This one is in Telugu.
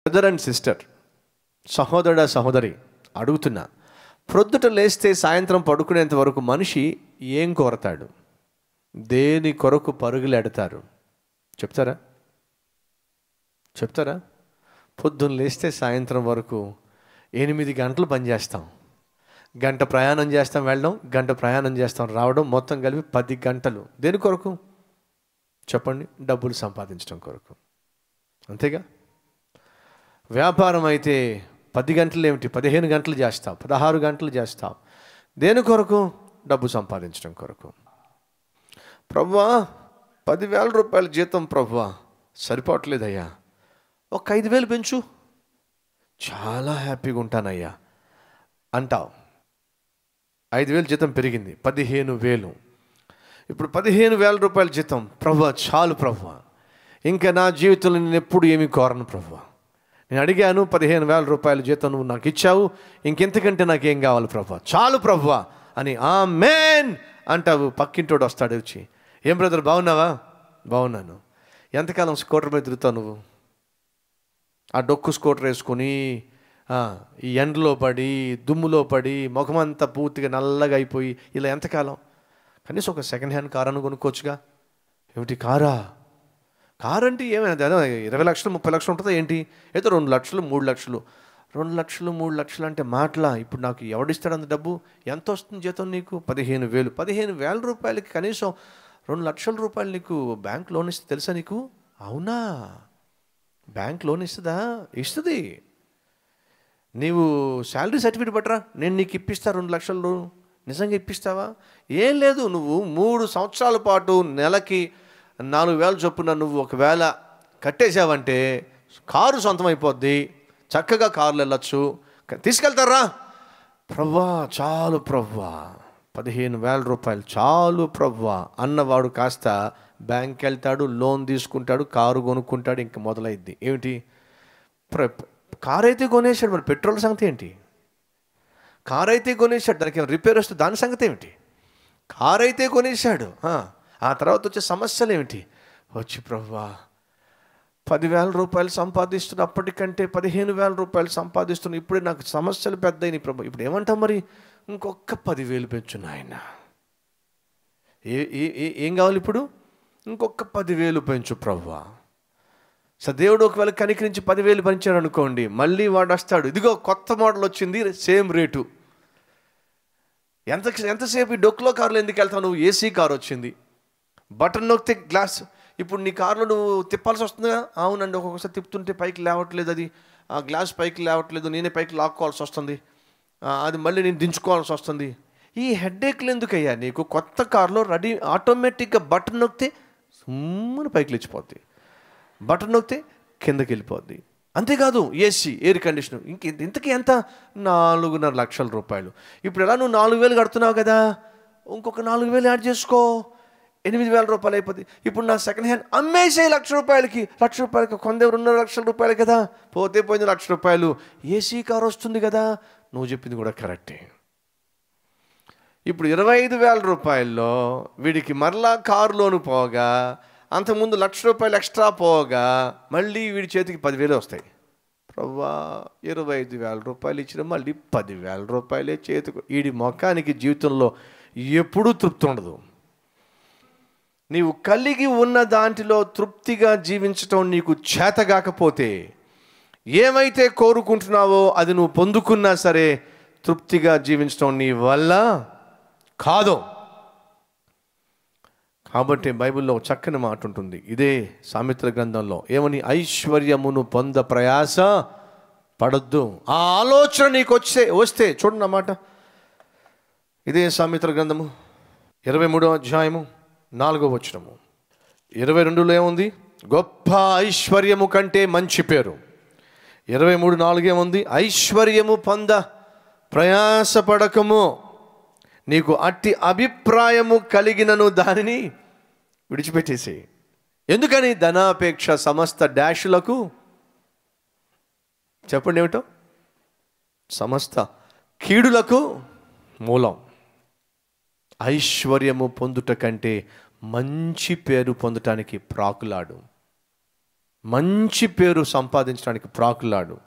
బ్రదర్ అండ్ సిస్టర్ సహోదరుడ సహోదరి అడుగుతున్నా ప్రొద్దుట లేస్తే సాయంత్రం పడుకునేంత వరకు మనిషి ఏం కోరతాడు దేని కొరకు పరుగులు ఎడతారు చెప్తారా చెప్తారా పొద్దున్న లేస్తే సాయంత్రం వరకు ఎనిమిది గంటలు పనిచేస్తాం గంట ప్రయాణం చేస్తాం వెళ్ళడం గంట ప్రయాణం చేస్తాం రావడం మొత్తం కలిపి పది గంటలు దేని కొరకు చెప్పండి డబ్బులు సంపాదించడం కొరకు అంతేగా వ్యాపారం అయితే పది గంటలు ఏమిటి పదిహేను గంటలు చేస్తావు పదహారు గంటలు చేస్తావు దేని కొరకు డబ్బు సంపాదించడం కొరకు ప్రభువా పదివేల రూపాయల జీతం ప్రభువా సరిపోవట్లేదయ్యా ఒక ఐదు వేలు పెంచు చాలా హ్యాపీగా ఉంటానయ్యా అంటావు ఐదు వేలు జీతం పెరిగింది పదిహేను వేలు ఇప్పుడు పదిహేను వేల రూపాయల జీతం ప్రభు చాలు ప్రభు ఇంకా నా జీవితంలో నేను ఎప్పుడు ఏమీ కోరను ప్రభు నేను అడిగాను పదిహేను వేల రూపాయల జీతం నువ్వు నాకు ఇచ్చావు ఇంకెంతకంటే నాకేం కావాలి ప్రభు చాలు ప్రభు అని ఆ మేన్ అంటావు పక్కింటోడు వస్తాడు వచ్చి ఏం బ్రదర్ బాగున్నావా బాగున్నాను ఎంతకాలం స్కూటర్ మీద తిరుగుతావు నువ్వు ఆ డొక్కు స్కూటర్ వేసుకొని ఆ, ఈ ఎండలో పడి దుమ్ములో పడి ముఖమంతా పూర్తిగా నల్లగా అయిపోయి ఇలా ఎంతకాలం కనీసం ఒక సెకండ్ హ్యాండ్ కార్ అని కొనుక్కోవచ్చుగా ఏమిటి కారా కార్ అంటే ఏమైనా అదే ఇరవై లక్షలు ముప్పై లక్షలు ఉంటుందా ఏంటి ఏదో రెండు లక్షలు మూడు లక్షలు రెండు లక్షలు మూడు లక్షలు అంటే మాటలా ఇప్పుడు నాకు ఎవడిస్తాడు అంత డబ్బు ఎంత వస్తుంది జీతం నీకు పదిహేను వేలు పదిహేను వేల రూపాయలకి కనీసం రెండు లక్షల రూపాయలు నీకు బ్యాంక్ లోన్ ఇస్తే తెలుసా నీకు అవునా బ్యాంక్ లోన్ ఇస్తుందా ఇస్తుంది నీవు శాలరీ సర్టిఫికేట్ పట్టరా నేను నీకు ఇప్పిస్తా రెండు లక్షలు నిజంగా ఇప్పిస్తావా ఏం లేదు నువ్వు మూడు సంవత్సరాల పాటు నెలకి నాలుగు వేల చొప్పున నువ్వు ఒకవేళ కట్టేసావంటే కారు సొంతం అయిపోద్ది చక్కగా కారులో వెళ్ళొచ్చు క- తీసుకెళ్తారా ప్రవ్వా చాలు ప్రవ్వా పదిహేను వేల రూపాయలు చాలు ప్రవ్వా అన్నవాడు కాస్త బ్యాంక్ వెళ్తాడు లోన్ తీసుకుంటాడు కారు కొనుక్కుంటాడు ఇంక మొదలైద్ది ఏమిటి ప్ర- కారు అయితే కొనేసాడు మరి పెట్రోల్ సంగతి ఏంటి కారు అయితే కొనేసాడు దానికి ఏమైనా రిపేర్ వస్తే దాని సంగతి ఏమిటి కారు అయితే కొనేసాడు ఆ, ఆ తర్వాత వచ్చే సమస్యలు ఏమిటి వచ్చి ప్రవ్వా పదివేల రూపాయలు సంపాదిస్తున్నప్పటికంటే పదిహేను వేల రూపాయలు సంపాదిస్తున్న ఇప్పుడే నాకు సమస్యలు పెద్దయినాయి ప్రభు ఇప్పుడు ఏమంటాం మరి ఇంకొక పదివేలు పెంచు నాయన ఏ ఏ- ఏ- ఏం కావాలి ఇప్పుడు ఇంకొక పదివేలు పెంచు ప్రవ్వా సో దేవుడు ఒకవేళ కనికరించి పదివేలు పెంచాడు అనుకోండి మళ్ళీ వాడు వస్తాడు ఇదిగో కొత్త మోడల్ వచ్చింది సేమ్ రేటు ఎంత ఎంతసేపు ఈ డొక్లో కారులో ఎందుకు వెళ్తావు నువ్వు ఏసీ కారు వచ్చింది బటన్ నొక్కితే గ్లాస్ ఇప్పుడు నీ కారులో నువ్వు తిప్పాల్సి వస్తుందిగా అవునండి ఒక్కొక్కసారి తిప్పుతుంటే పైకి లేవట్లేదు అది ఆ గ్లాస్ పైకి లేవట్లేదు నేనే పైకి లాక్కోవాల్సి వస్తుంది ఆ, అది మళ్ళీ నేను దించుకోవాల్సి వస్తుంది ఈ హెడ్ఏక్లు ఎందుకయ్యా నీకు కొత్త కారులో రెడీ ఆటోమేటిక్గా బటన్ నొక్కితే సుమ్మని పైకి లేచిపోద్ది బటన్ నొక్కితే కిందకి వెళ్ళిపోద్ది అంతేకాదు ఏసీ ఎయిర్ కండిషనర్ ఇంక ఇంతకీ ఎంత నాలుగున్నర లక్షల రూపాయలు ఇప్పుడు ఎలా నువ్వు నాలుగు వేలు కడుతున్నావు కదా ఇంకొక నాలుగు వేలు యాడ్ చేసుకో ఎనిమిది వేల రూపాయలు అయిపోద్ది ఇప్పుడు నా సెకండ్ హ్యాండ్ అమ్మేసే లక్ష రూపాయలకి లక్ష రూపాయలకి కొందే రెండున్నర లక్షల రూపాయలు కదా పోతే పోయింది లక్ష రూపాయలు ఏసీ కార్ వస్తుంది కదా నువ్వు చెప్పింది కూడా కరెక్టే ఇప్పుడు ఇరవై ఐదు వేల రూపాయల్లో వీడికి మరలా కారు లోను పోగా అంతకుముందు లక్ష రూపాయలు ఎక్స్ట్రా పోగా మళ్ళీ వీడి చేతికి పదివేలు వస్తాయి ప్రవ్వా ఇరవై ఐదు వేల రూపాయలు ఇచ్చిన మళ్ళీ పదివేల రూపాయలే చేతికి వీడి మొఖానికి జీవితంలో ఎప్పుడూ తృప్తి ఉండదు నీవు కలిగి ఉన్న దాంట్లో తృప్తిగా జీవించటం నీకు చేతగాకపోతే ఏమైతే కోరుకుంటున్నావో అది నువ్వు పొందుకున్నా సరే తృప్తిగా జీవించడం నీ వల్ల కాదు కాబట్టి బైబిల్లో ఒక చక్కని మాట ఉంటుంది ఇదే సామిత్ర గ్రంథంలో ఏమని ఐశ్వర్యమును పొంద ప్రయాస పడొద్దు ఆ ఆలోచన నీకు వచ్చే వస్తే చూడండి అన్నమాట ఇదే సామిత్ర గ్రంథము ఇరవై మూడో అధ్యాయము నాలుగో వచనము ఇరవై రెండులో ఏముంది గొప్ప ఐశ్వర్యము కంటే మంచి పేరు ఇరవై మూడు నాలుగు ఏముంది ఐశ్వర్యము పొంద ప్రయాసపడకము నీకు అట్టి అభిప్రాయము కలిగినను దానిని విడిచిపెట్టేసి ఎందుకని ధనాపేక్ష సమస్త డాషులకు చెప్పండి ఏమిటో సమస్త కీడులకు మూలం ఐశ్వర్యము పొందుట కంటే మంచి పేరు పొందటానికి ప్రాకులాడు మంచి పేరు సంపాదించడానికి ప్రాకులాడు